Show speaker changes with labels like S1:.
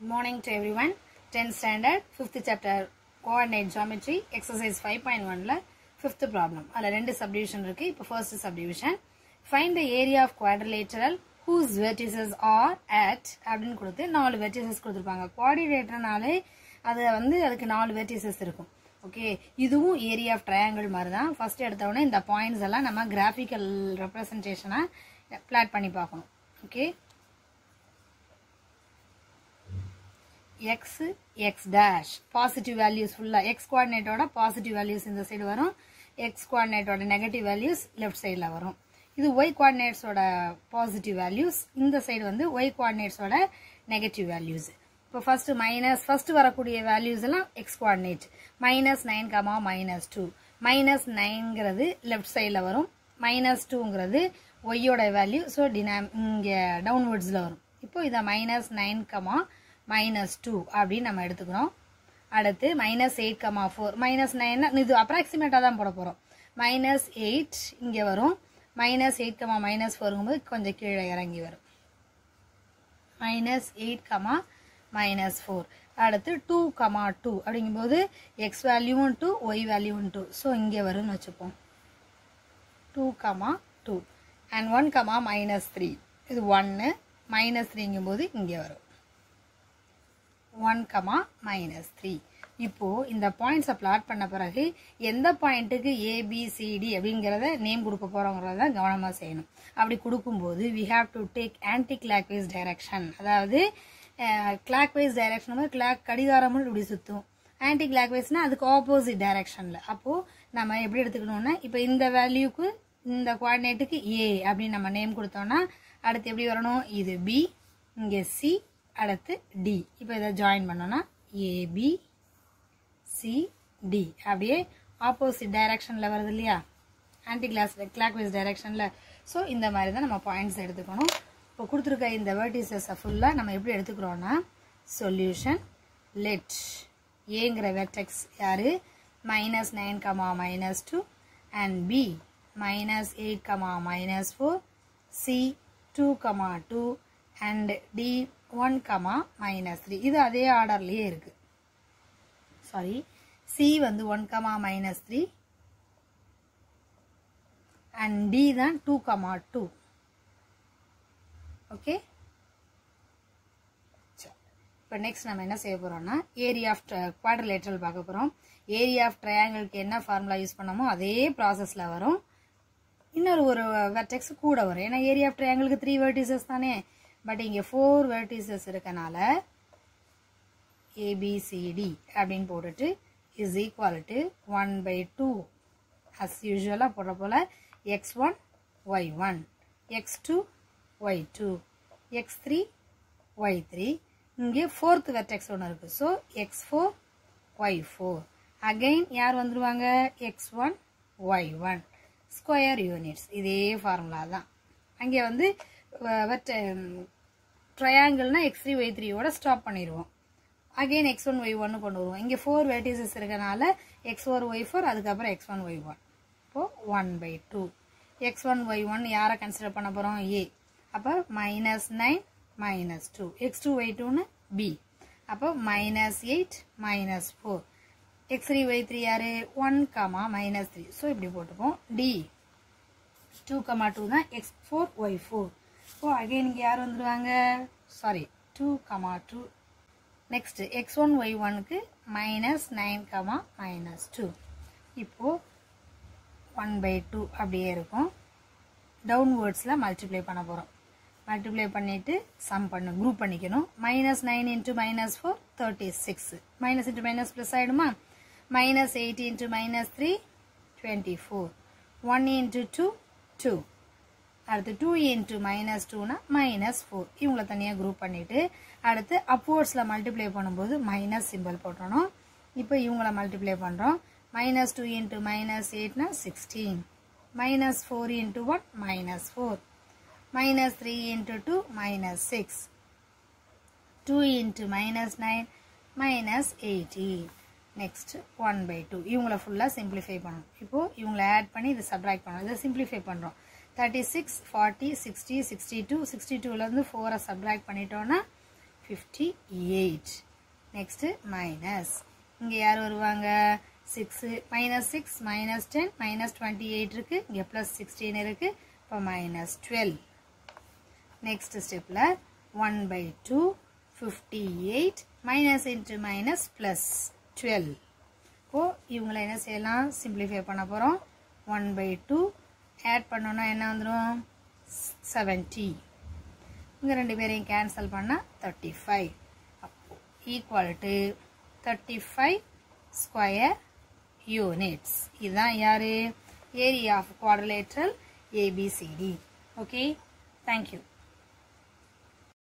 S1: Good morning to everyone. 10th standard, 5th chapter, coordinate geometry, exercise 5.1ல 5th problem. அதில் ரெண்டு subdivision இருக்கு. இப்போ first subdivision. Find the area of quadrilateral whose vertices are at அப்படின்னு கொடுத்து நாலு vertices கொடுத்துருப்பாங்க. quadrilateralனாலே அது வந்து அதுக்கு நாலு vertices இருக்கும். ஓகே இதுவும் ஏரியா ஆஃப் ட்ரையாங்கிள் மாதிரி தான் ஃபர்ஸ்ட் எடுத்த உடனே இந்த பாயிண்ட்ஸ் எல்லாம் நம்ம கிராஃபிக்கல் ரெப்ரசன்டேஷனாக பிளாட் பண்ணி பார்க்கணும் okay x x dash positive values ஃபுல்லாக எக்ஸ் கோஆர்டினேட்டோட பாசிட்டிவ் வேல்யூஸ் இந்த சைடு வரும் எக்ஸ் கோஆர்டினேட்டோட நெகட்டிவ் வேல்யூஸ் லெஃப்ட் சைடில் வரும் இது ஒய் கோஆர்டினேட்ஸோட பாசிட்டிவ் வேல்யூஸ் இந்த சைடு வந்து ஒய் கோஆர்டினேட்ஸோட நெகட்டிவ் வேல்யூஸ் இப்போ ஃபர்ஸ்ட் மைனஸ் ஃபர்ஸ்ட் வரக்கூடிய வேல்யூஸ் எல்லாம் x coordinate minus nine comma minus two minus நைன்ங்கிறது லெஃப்ட் சைடில் வரும் மைனஸ் டூங்கிறது ஒய்யோட வேல்யூ ஸோ டினாம் இங்கே டவுன்வர்ட்ஸில் வரும் இப்போ இதை minus nine comma minus two அப்படின்னு நம்ம எடுத்துக்கிறோம் அடுத்து minus eight comma four minus nine இது அப்ராக்சிமேட்டாக தான் போட போகிறோம் மைனஸ் எயிட் இங்கே வரும் மைனஸ் எயிட் கமா மைனஸ் ஃபோருங்கும்போது கொஞ்சம் கீழே இறங்கி வரும் minus eight comma minus four அடுத்து டூ கமா டூ அப்படிங்கும்போது எக்ஸ் வேல்யூவும் டூ ஒய் வேல்யூவும் டூ ஸோ இங்கே வரும்னு வச்சுப்போம் two comma two and one comma minus three இது ஒன்று மைனஸ் த்ரீங்கும்போது இங்கே வரும் ஒன் கமா மைனஸ் த்ரீ இப்போ இந்த பாயிண்ட்ஸை பிளாட் பண்ண பிறகு எந்த பாயிண்ட்டுக்கு ஏபிசிடி அப்படிங்கிறத நேம் கொடுக்க போறோங்கிறத கவனமாக செய்யணும் அப்படி கொடுக்கும்போது we have to take clock wise direction அதாவது கிளாக் வைஸ் டைரக்ஷன் கிளாக் கடிகாரமும் இப்படி சுற்றும் ஆன்டி கிளாக் வைஸ்னா அதுக்கு ஆப்போசிட் டைரக்ஷனில் அப்போது நம்ம எப்படி எடுத்துக்கணும்னா இப்போ இந்த வேல்யூக்கு இந்த குவாடினேட்டுக்கு ஏ அப்படின்னு நம்ம நேம் கொடுத்தோம்னா அடுத்து எப்படி வரணும் இது பி இங்கே சி அடுத்து டி இப்போ இதை ஜாயின் பண்ணோம்னா ஏபி சி டி அப்படியே ஆப்போசிட் டைரக்ஷனில் வருது இல்லையா ஆன்டி கிளாஸ் கிளாக் வைஸ் டைரக்ஷனில் ஸோ இந்த மாதிரி தான் நம்ம பாயிண்ட்ஸ் எடுத்துக்கணும் இப்போ கொடுத்துருக்க இந்த வேர்டிசஸை ஃபுல்லாக நம்ம எப்படி எடுத்துக்கிறோன்னா சொல்யூஷன் லெட் ஏங்கிற வெர்டெக்ஸ் யார் minus nine comma minus two and B minus eight comma minus four C two comma two and D one comma minus three இது அதே ஆர்டர்லேயே இருக்குது சாரி சி வந்து one comma minus three and D தான் two comma two okay இப்போ next நம்ம என்ன செய்ய போகிறோம்னா ஏரியா ஆஃப் குவாட்ரிலேட்டரல் பார்க்க போகிறோம் ஏரியா ஆஃப் ட்ரையாங்கிளுக்கு என்ன ஃபார்முலா யூஸ் பண்ணமோ அதே ப்ராசஸில் வரும் இன்னொரு ஒரு வெர்டெக்ஸ் கூட வரும் ஏன்னா ஏரியா ஆஃப் ட்ரையாங்கிளுக்கு த்ரீ வெர்டிசஸ் தானே பட் இங்கே ஃபோர் வெர்டிசஸ் இருக்கனால ஏபிசிடி அப்படின்னு போட்டுட்டு is equal to one by two as யூஸ்வலாக போடுற போல் x one y one x two y two x three y three இங்கே ஃபோர்த் வெர்டெக்ஸ் ஒன்று இருக்குது so x four y four again யார் வந்துடுவாங்க x one y one square units இதே formula தான் அங்கே வந்து ட்ரையாங்கிள்னா எக்ஸ் த்ரீ ஒய் த்ரீயோட ஸ்டாப் பண்ணிடுவோம் அகெயின் எக்ஸ் ஒன் ஒய் ஒன்னு கொண்டு வருவோம் இங்கே ஃபோர் வெர்டிசஸ் இருக்கனால எக்ஸ் ஃபோர் ஒய் ஃபோர் அதுக்கப்புறம் எக்ஸ் ஒன் ஒய் ஒன் இப்போ one by two x one y one யாரை கன்சிடர் பண்ண போகிறோம் ஏ அப்போ minus nine minus two x two y டூன்னு பி அப்போ minus eight minus four x three y three யாரு one comma minus three so இப்படி போட்டுப்போம் டி டூ கமா டூ தான் எக்ஸ் ஃபோர் ஒய் ஃபோர் இப்போ அகைன் இங்கே யார் வந்துடுவாங்க sorry two comma two next x one y ஒனுக்கு minus nine comma minus two இப்போது ஒன் பை டூ அப்படியே இருக்கும் டவுன்வேர்ட்ஸில் மல்டிப்ளை பண்ண போகிறோம் மல்டிப்ளை பண்ணிவிட்டு சம் பண்ணு குரூப் பண்ணிக்கணும் minus nine into minus four thirty six minus into minus plus ஆகிடுமா minus eight into minus three twenty four one into two two அடுத்து டூ இன்ட்டு மைனஸ் டூனா மைனஸ் ஃபோர் இவங்களை தனியாக குரூப் பண்ணிவிட்டு அடுத்து அப்வோர்ட்ஸில் மல்டிப்ளை பண்ணும்போது மைனஸ் சிம்பிள் போட்டணும் இப்போ இவங்கள மல்டிப்ளை பண்ணுறோம் மைனஸ் டூ இன்ட்டு மைனஸ் எயிட்னா sixteen minus four into one minus four minus three into two minus six two into minus nine minus eighteen next one by two இவங்கள ஃபுல்லாக simplify பண்ணணும் இப்போது இவங்களை ஆட் பண்ணி இதை சப்ராக்ட் பண்ணணும் இதை சிம்பிளிஃபை பண்ணுறோம் thirty six forty sixty sixty two sixty டூலேருந்து ஃபோரை சப்ராக்ட் பண்ணிட்டோன்னா ஃபிஃப்டி எயிட் நெக்ஸ்ட்டு மைனஸ் இங்கே யார் வருவாங்க six minus six minus ten minus twenty eight இருக்குது இங்கே ப்ளஸ் சிக்ஸ்டீன் இருக்குது இப்போ மைனஸ் டுவெல் நெக்ஸ்ட் ஸ்டெப்பில் one by two fifty eight minus into minus plus twelve இப்போ இவங்களை என்ன செய்யலாம் சிம்பிளிஃபை பண்ண போகிறோம் ஒன் பை டூ ஆட் பண்ணோன்னா என்ன வந்துடும் செவன்ட்டி இங்கே ரெண்டு பேரையும் கேன்சல் பண்ணால் தேர்ட்டி ஃபைவ் அப்போ equal to thirty five square units இதுதான் யார் area of quadrilateral A B C D okay thank you